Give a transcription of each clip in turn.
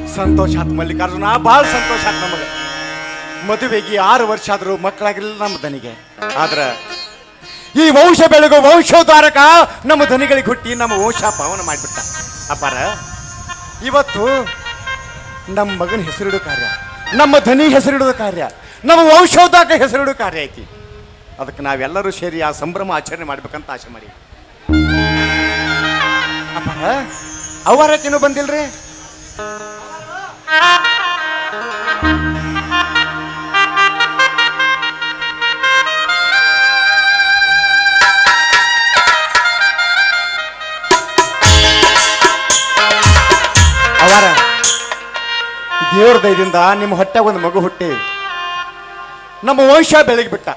ಸಂತೋಷ ಆತ್ ಮಲ್ಲಿಕಾರ್ಜುನ ಭಾಳ ಸಂತೋಷ ಆತ್ ನಮಗೆ ಮದುವೆಗೆ ಆರು ವರ್ಷ ಆದರೂ ಮಕ್ಕಳಾಗಿಲ್ಲ ನಮ್ಮ ದನಿಗೆ ಆದ್ರ ಈ ವಂಶ ಬೆಳಗು ವಂಶೋದ್ಧಾರಕ ನಮ್ಮ ಧನಿಗಳಿಗೆ ಹುಟ್ಟಿ ನಮ್ಮ ವಂಶ ಪಾವನ ಮಾಡಿಬಿಟ್ಟ ಅಪಾರ ಇವತ್ತು ನಮ್ಮ ಮಗನ ಹೆಸರಿಡೋ ಕಾರ್ಯ ನಮ್ಮ ಧನಿ ಹೆಸರಿಡೋ ಕಾರ್ಯ ನಮ್ಮ ವಂಶೋದ್ಧಾರಕ ಹೆಸರಿಡೋ ಕಾರ್ಯ ಐತಿ ಅದಕ್ಕೆ ನಾವೆಲ್ಲರೂ ಸೇರಿ ಆ ಸಂಭ್ರಮ ಆಚರಣೆ ಮಾಡ್ಬೇಕಂತ ಆಸೆ ಮಾಡಿ ಅಪ್ಪಾರ ಅವರಕ್ಕೇನು ಬಂದಿಲ್ರಿ ಅವರ ದೇವ್ರ ದಯದಿಂದ ನಿಮ್ಮ ಹೊಟ್ಟೆ ಒಂದು ಮಗು ಹುಟ್ಟಿ ನಮ್ಮ ವಂಶ ಬೆಳಗಿ ಬಿಟ್ಟ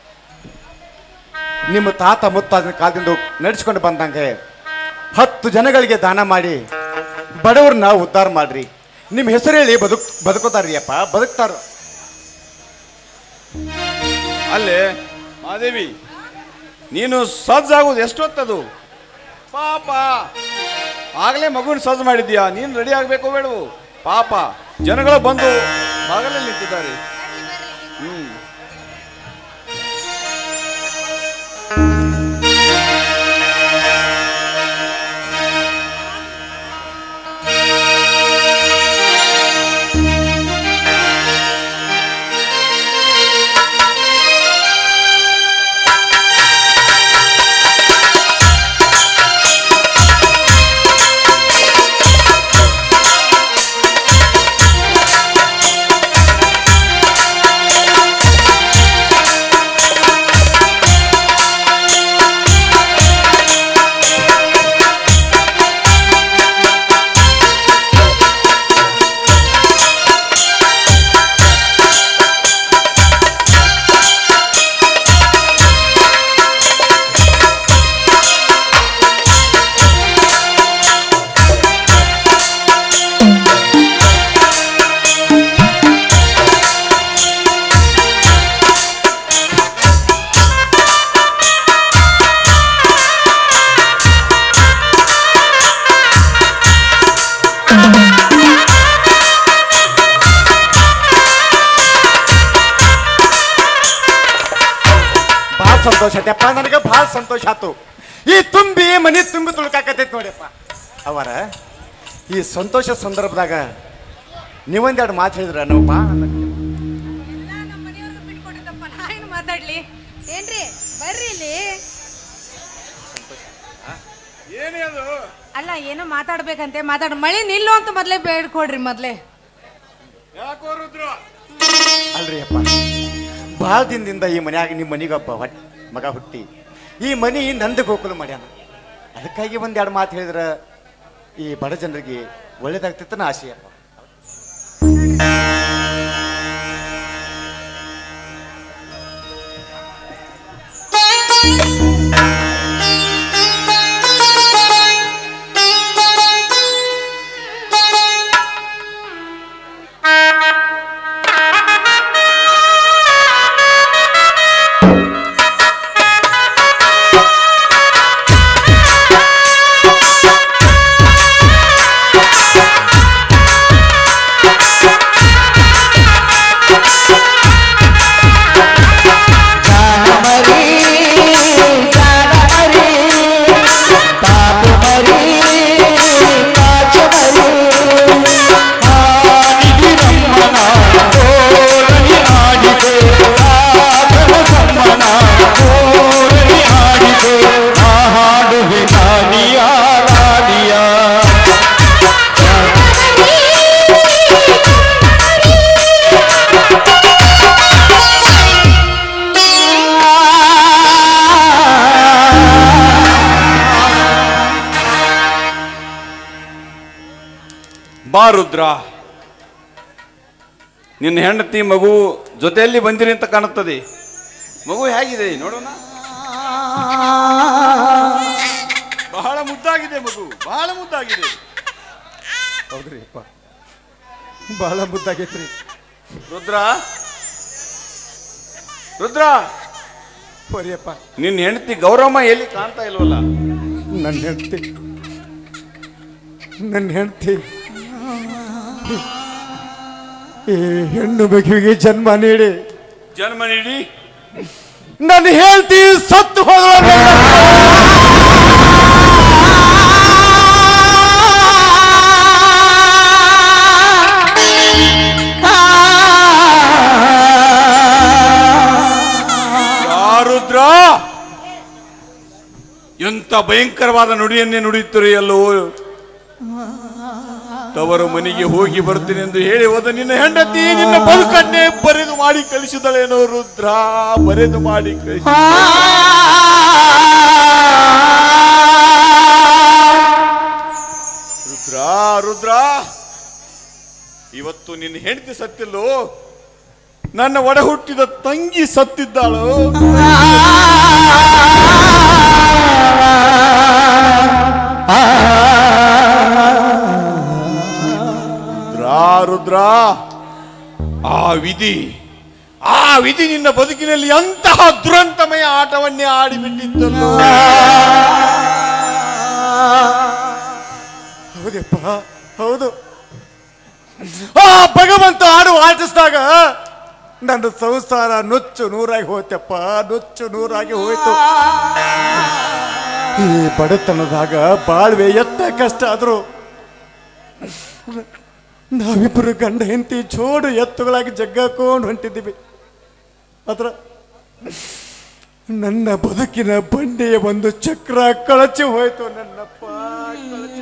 ನಿಮ್ಮ ತಾತ ಮುತ್ತಾದ ಕಾಲದಿಂದ ನಡೆಸ್ಕೊಂಡು ಬಂದಂಗೆ ಹತ್ತು ಜನಗಳಿಗೆ ದಾನ ಮಾಡಿ ಬಡವ್ರನ್ನ ಉದ್ಧಾರ ಮಾಡ್ರಿ ನಿಮ್ಮ ಹೆಸರು ಹೇಳಿ ಬದುಕ್ ಬದುಕೋತಾರ್ರಿ ಅಪ್ಪ ಬದುಕ್ತಾರ ಅಲ್ಲೇ ಮಾದೇವಿ ನೀನು ಸಜ್ಜಾಗೋದು ಎಷ್ಟೊತ್ತದು ಪಾಪ ಆಗಲೇ ಮಗುನ ಸಜ್ಜು ಮಾಡಿದ್ಯಾ ನೀನು ರೆಡಿ ಆಗಬೇಕು ಬೇಡವು ಪಾಪ ಜನಗಳು ಬಂದು ಬಾಗಲಲ್ಲಿ ನಿಂತಿದ್ದಾರೆ ಹ್ಮ್ ಭಾಳ ಸಂತೋಷ ಆಯ್ತಪ್ಪ ನನಗೆ ಭಾಳ ಸಂತೋಷ ಆತು ಈ ತುಂಬಿ ಮನೆ ತುಂಬಿ ತುಳ್ಕಾಕತೈತಿ ನೋಡಿಯಪ್ಪ ಅವರ ಈ ಸಂತೋಷ ಸಂದರ್ಭದಾಗ ನೀವೊಂದೆರಡು ಮಾತು ಹೇಳಿದ್ರ ನಮ್ಮಪ್ಪ ನಮ್ಮ ಮನೆಯವ್ರಿಗೆ ಬಿಟ್ಕೊಟ್ಟಿದ್ದಪ್ಪ ನಾ ಏನು ಮಾತಾಡ್ಲಿ ಏನ್ರಿ ಬರ್ರಿ ಇಲ್ಲಿ ಏನೇ ಅದು ಅಲ್ಲ ಏನೋ ಮಾತಾಡ್ಬೇಕಂತೆ ಮಾತಾಡ ಮಳೆ ನಿಲ್ಲು ಅಂತ ಮೊದ್ಲೇ ಬೇಡ್ಕೊಡ್ರಿ ಮೊದ್ಲೇ ಯಾಕೋ ರುದ್ರ ಅಲ್ರಿ ಅಪ್ಪ ಭಾಳ ದಿನದಿಂದ ಈ ಮನ್ಯಾಗ ನಿಮ್ಮ ಮನಿಗೊಬ್ಬ ಹೊಟ್ ಮಗ ಹುಟ್ಟಿ ಈ ಮನಿ ನಂದು ಗೋಕುಲ ಮಾಡ್ಯಾನ ಅದಕ್ಕಾಗಿ ಒಂದೆರಡು ಮಾತು ಹೇಳಿದ್ರ ಈ ಬಡ ಜನರಿಗೆ ಒಳ್ಳೇದಾಗ್ತಿತ್ತು ನಾ ಆಸೆ ಅಪ್ಪ ಬಾ ರುದ್ರ ನಿನ್ನ ಹೆಂಡತಿ ಮಗು ಜೊತೆಯಲ್ಲಿ ಬಂದಿರಿ ಅಂತ ಕಾಣುತ್ತದೆ ಮಗು ಹೇಗಿದೆ ನೋಡೋಣ ಬಹಳ ಮುದ್ದಾಗಿದೆ ಮಗು ಬಹಳ ಮುದ್ದಾಗಿದೆ ಹೌದ್ರಿ ಅಪ್ಪ ಭಾಳ ಮುದ್ದಾಗೈತ್ರಿ ರುದ್ರ ರುದ್ರ ಹೋರಿಯಪ್ಪ ನಿನ್ನ ಹೆಂಡತಿ ಗೌರಮ್ಮ ಎಲ್ಲಿ ಕಾಣ್ತಾ ಇಲ್ವಲ್ಲ ನನ್ನ ಹೆಂಡತಿ ನನ್ನ ಹೆಂಡತಿ ಈ ಹೆಣ್ಣು ಮಗುವಿಗೆ ಜನ್ಮ ನೀಡಿ ಜನ್ಮ ನೀಡಿ ನನ್ನ ಹೇಳ್ತಿ ಸತ್ತು ಹೋದ ಯಾರುದ್ರ ಎಂತ ಭಯಂಕರವಾದ ನುಡಿಯನ್ನೇ ನುಡಿಯುತ್ತೀರಿ ಅಲ್ಲೋ ತವರು ಮನೆಗೆ ಹೋಗಿ ಬರ್ತೀನಿ ಎಂದು ಹೇಳಿ ಹೋದ ನಿನ್ನ ಹೆಂಡತಿ ನಿನ್ನ ಬದುಕನ್ನೇ ಬರೆದು ಮಾಡಿ ಕಳಿಸಿದಳೇನೋ ರುದ್ರ ಬರೆದು ಮಾಡಿ ಕಳಿಸಿ ರುದ್ರ ರುದ್ರ ಇವತ್ತು ನಿನ್ನ ಹೆಂಡತಿ ಸತ್ತಿಲ್ಲೋ ನನ್ನ ಒಡ ಹುಟ್ಟಿದ ತಂಗಿ ಸತ್ತಿದ್ದಾಳು ರುದ್ರ ರುದ್ರ ಆ ವಿಧಿ ಆ ವಿಧಿ ನಿನ್ನ ಬದುಕಿನಲ್ಲಿ ಅಂತಹ ದುರಂತಮಯ ಆಟವನ್ನೇ ಆಡಿಬಿಟ್ಟಿದ್ದಲ್ಲೋ ಹೌದಪ್ಪ ಹೌದು ಆ ಭಗವಂತ ಆಡು ಆಟಿಸಿದಾಗ ನನ್ನ ಸಂಸಾರ ನುಚ್ಚು ನೂರಾಗಿ ಹೋಯ್ತಪ್ಪ ನುಚ್ಚು ನೂರಾಗಿ ಹೋಯ್ತು ಈ ಬಡತನದಾಗ ಬಾಳ್ವೆ ಎತ್ತ ಕಷ್ಟ ಆದ್ರು ನಾವಿಬ್ಬರು ಗಂಡ ಹೆಂಡತಿ ಜೋಡು ಎತ್ತುಗಳಾಗಿ ಜಗ್ಗಾಕೊಂಡು ಹೊಂಟಿದ್ದೀವಿ ಅದ್ರ ನನ್ನ ಬದುಕಿನ ಬಂಡೆಯ ಒಂದು ಚಕ್ರ ಕಳಚಿ ಹೋಯ್ತು ನನ್ನಪ್ಪ ಕಳಚಿ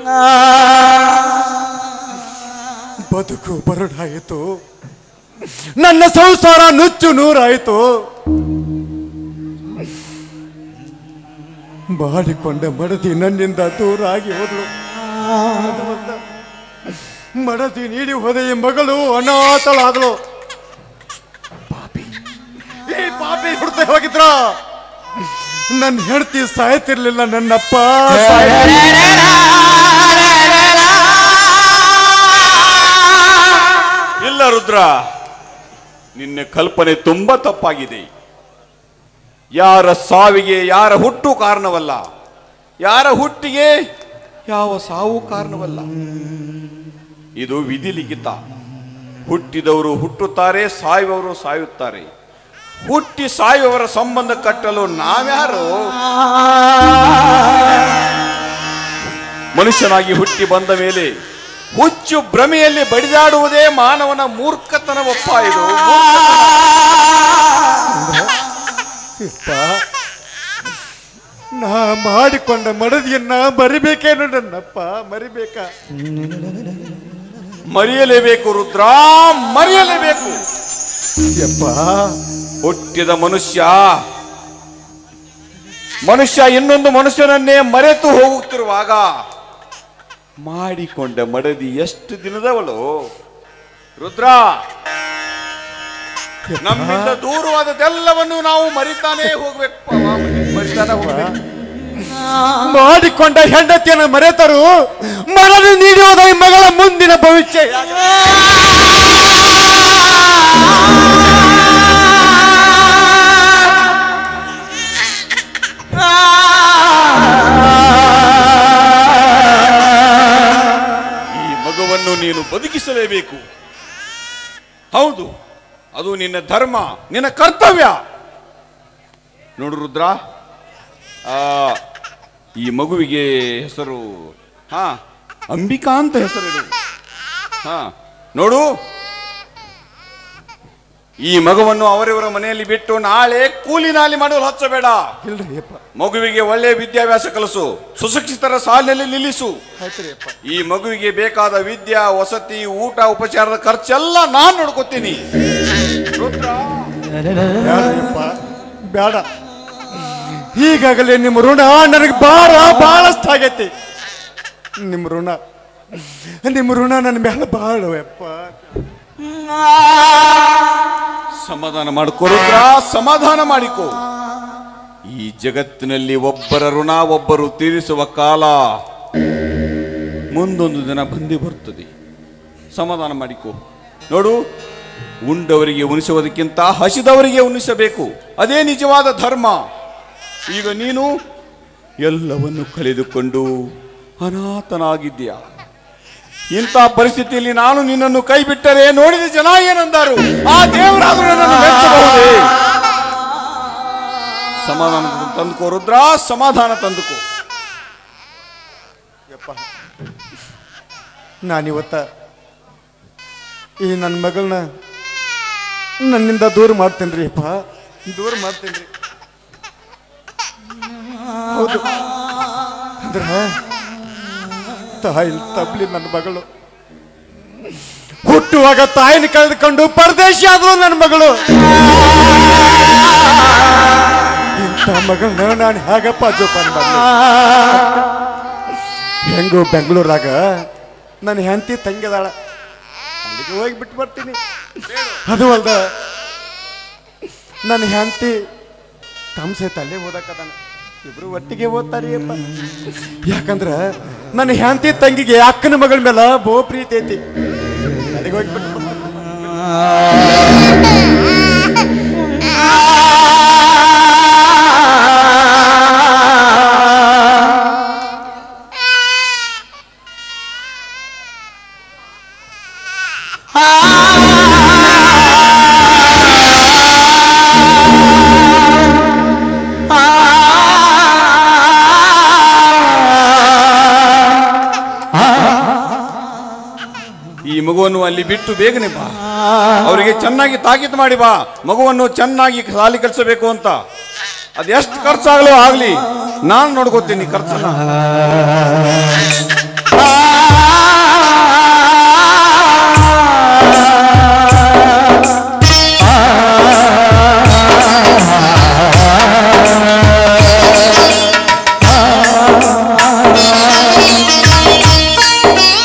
ಬದುಕು ಬರಡಾಯಿತು ನನ್ನ ಸಂಸಾರ ನುಚ್ಚು ನೂರಾಯಿತು ಮಾಡಿಕೊಂಡ ಮಡದಿ ನನ್ನಿಂದ ದೂರ ಆಗಿ ಹೋದಳು ಮಡದಿ ನೀಡಿ ಹೋದ ಈ ಮಗಳು ಅನಾಥಳಾದಳು ಪಾಪಿ ಈ ಪಾಪಿ ಹುಡ್ತಾ ಹೋಗಿದ್ರ ನನ್ನ ಹೆಂಡತಿ ಸಾಯ್ತಿರ್ಲಿಲ್ಲ ನನ್ನಪ್ಪ ಸಾಯ್ತಿರ್ಲಿಲ್ಲ. ಇಲ್ಲ ರುದ್ರ ನಿನ್ನ ಕಲ್ಪನೆ ತುಂಬಾ ತಪ್ಪಾಗಿದೆ ಯಾರ ಸಾವಿಗೆ ಯಾರ ಹುಟ್ಟು ಕಾರಣವಲ್ಲ ಯಾರ ಹುಟ್ಟಿಗೆ ಯಾವ ಸಾವು ಕಾರಣವಲ್ಲ ಇದು ವಿಧಿ ಲಿಖಿತ ಹುಟ್ಟಿದವರು ಹುಟ್ಟುತ್ತಾರೆ ಸಾಯುವವರು ಸಾಯುತ್ತಾರೆ ಹುಟ್ಟಿ ಸಾಯುವವರ ಸಂಬಂಧ ಕಟ್ಟಲು ನಾವ್ಯಾರು ಮನುಷ್ಯನಾಗಿ ಹುಟ್ಟಿ ಬಂದ ಮೇಲೆ ಹುಚ್ಚು ಭ್ರಮೆಯಲ್ಲಿ ಬಡಿದಾಡುವುದೇ ಮಾನವನ ಮೂರ್ಖತನವಪ್ಪ ಇದು ಯಪ್ಪ, ನಾ ಮಾಡಿಕೊಂಡ ಮಡದಿಯನ್ನ ಮರಿಬೇಕೇನು ನನ್ನಪ್ಪ ಮರಿಬೇಕಾ ಮರೆಯಲೇಬೇಕು ರುದ್ರ ಮರೆಯಲೇಬೇಕು ಯಪ್ಪ ಹುಟ್ಟಿದ ಮನುಷ್ಯ ಮನುಷ್ಯ ಇನ್ನೊಂದು ಮನುಷ್ಯನನ್ನೇ ಮರೆತು ಹೋಗುತ್ತಿರುವಾಗ ಮಾಡಿಕೊಂಡ ಮಡದಿ ಎಷ್ಟು ದಿನದವಳು ರುದ್ರ ನಮ್ಮಿಂದ ದೂರವಾದದೆಲ್ಲವನ್ನು ನಾವು ಮರಿತಾನೇ ಹೋಗ್ಬೇಕು ಮರಿತಾನೆ ಹೋಗ್ಬೇಕು ಮಾಡಿಕೊಂಡ ಹೆಂಡತಿಯನ್ನು ಮರೆತರು ಮರಳಿ ನೀಡುವುದ ಈ ಮಗಳ ಮುಂದಿನ ಭವಿಷ್ಯ ಈ ಮಗುವನ್ನು ನೀನು ಬದುಕಿಸಲೇಬೇಕು ಹೌದು ಅದು ನಿನ್ನ ಧರ್ಮ ನಿನ್ನ ಕರ್ತವ್ಯ ನೋಡು ರುದ್ರ ಆ, ಈ ಮಗುವಿಗೆ ಹೆಸರು ಹಾ ಅಂಬಿಕಾ ಅಂತ ಹೆಸರಿಡು ಹಾ ನೋಡು ಈ ಮಗುವನ್ನು ಅವರಿವರ ಮನೆಯಲ್ಲಿ ಬಿಟ್ಟು ನಾಳೆ ಕೂಲಿ ನಾಲಿ ಮಾಡಲು ಹಚ್ಚಬೇಡ ಇಲ್ರಿ ಅಪ್ಪ ಮಗುವಿಗೆ ಒಳ್ಳೆ ವಿದ್ಯಾಭ್ಯಾಸ ಕಲಿಸು ಸುಶಿಕ್ಷಿತರ ಸಾಲಿನಲ್ಲಿ ನಿಲ್ಲಿಸು ಆಯ್ತ್ರಿ ಅಪ್ಪ ಈ ಮಗುವಿಗೆ ಬೇಕಾದ ವಿದ್ಯಾ ವಸತಿ ಊಟ ಉಪಚಾರದ ಖರ್ಚೆಲ್ಲ ನಾನ್ ನೋಡ್ಕೋತೀನಿ ಬೇಡಪ್ಪ ಬೇಡ ಈಗಾಗಲೇ ನಿಮ್ಮ ಋಣ ನನಗೆ ಬಾಳ ಬಹಳಷ್ಟಾಗೈತಿ ನಿಮ್ಮ ಋಣ ನಿಮ್ಮ ಋಣ ನನ್ನ ಮೇಲೆ ಬಾಳು ಯಪ್ಪ ಸಮಾಧಾನ ಮಾಡಿಕೊರುದ್ರ ಸಮಾಧಾನ ಮಾಡಿಕೋ ಈ ಜಗತ್ತಿನಲ್ಲಿ ಒಬ್ಬರ ಋಣ ಒಬ್ಬರು ತೀರಿಸುವ ಕಾಲ ಮುಂದೊಂದು ದಿನ ಬಂದೇ ಬರುತ್ತದೆ ಸಮಾಧಾನ ಮಾಡಿಕೋ ನೋಡು ಉಂಡವರಿಗೆ ಉಣಿಸುವುದಕ್ಕಿಂತ ಹಸಿದವರಿಗೆ ಉಣಿಸಬೇಕು ಅದೇ ನಿಜವಾದ ಧರ್ಮ ಈಗ ನೀನು ಎಲ್ಲವನ್ನು ಕಳೆದುಕೊಂಡು ಅನಾಥನಾಗಿದ್ದೀಯ ಇಂಥ ಪರಿಸ್ಥಿತಿಯಲ್ಲಿ ನಾನು ನಿನ್ನನ್ನು ಕೈ ಬಿಟ್ಟರೆ ನೋಡಿದ ಜನ ಏನಂದಾರು ಆ ದೇವರಾದರೂ ನನ್ನನ್ನು ಮೆಚ್ಚಬಹುದೇ ಸಮಾಧಾನ ತಂದುಕೋ ರುದ್ರ ಸಮಾಧಾನ ತಂದುಕೋ ಯಪ್ಪ ನಾನಿವತ್ತ ಈ ನನ್ನ ಮಗಳನ್ನ ನನ್ನಿಂದ ದೂರ ಮಾಡ್ತೇನೆ ರೀ ಅಪ್ಪ ದೂರ ಮಾಡ್ತೇನೆ ರೀ ಹೌದು ಅಂದ್ರ ತಾಯಿ ತಬ್ಲಿ ನನ್ನ ಮಗಳು ಹುಟ್ಟುವಾಗ ತಾಯಿನ ಕಳೆದುಕೊಂಡು ಪರದೇಶಿ ಆದ್ರು ನನ್ನ ಮಗಳು ಇಂಥ ಮಗಳನ್ನ ನಾನು ಹೇಗಪ್ಪ ಜೋಪಾನ ಮಾಡಲಿ ಹೆಂಗು ಬೆಂಗಳೂರಾಗ ನನ್ನ ಹೆಂಡತಿ ತಂಗಿದಾಳ ಅಲ್ಲಿಗೆ ಹೋಗಿ ಬಿಟ್ಟು ಬರ್ತೀನಿ ಅದು ಅಲ್ದ ನನ್ನ ಹೆಂಡತಿ ತಮ್ಮ ಸಹಿತ ಅಲ್ಲೇ ಓದಕ್ಕದಾನ ಇಬ್ರು ಒಟ್ಟಿಗೆ ಓದ್ತಾರಿ ಅಪ್ಪ ಯಾಕಂದ್ರ ನನ್ನ ಹೆಂಡತಿ ತಂಗಿಗೆ ಅಕ್ಕನ ಮಗಳ ಮೇಲೆ ಬಹು ಪ್ರೀತಿ ಐತಿ ಅಲ್ಲಿಗೆ ಹೋಗಿ ಬಿಟ್ಟು ಬರ್ತೀನಿ. ಈ ಮಗುವನ್ನು ಅಲ್ಲಿ ಬಿಟ್ಟು ಬೇಗನೆ ಬಾ ಅವರಿಗೆ ಚೆನ್ನಾಗಿ ತಾಕೀತು ಮಾಡಿ ಬಾ ಮಗುವನ್ನು ಚೆನ್ನಾಗಿ ಸಾಲಿ ಕಲಿಸಬೇಕು ಅಂತ ಅದೆಷ್ಟು ಖರ್ಚಾಗಲೋ ಆಗ್ಲಿ ನಾನು ನೋಡ್ಕೋತೀನಿ ಖರ್ಚನ್ನ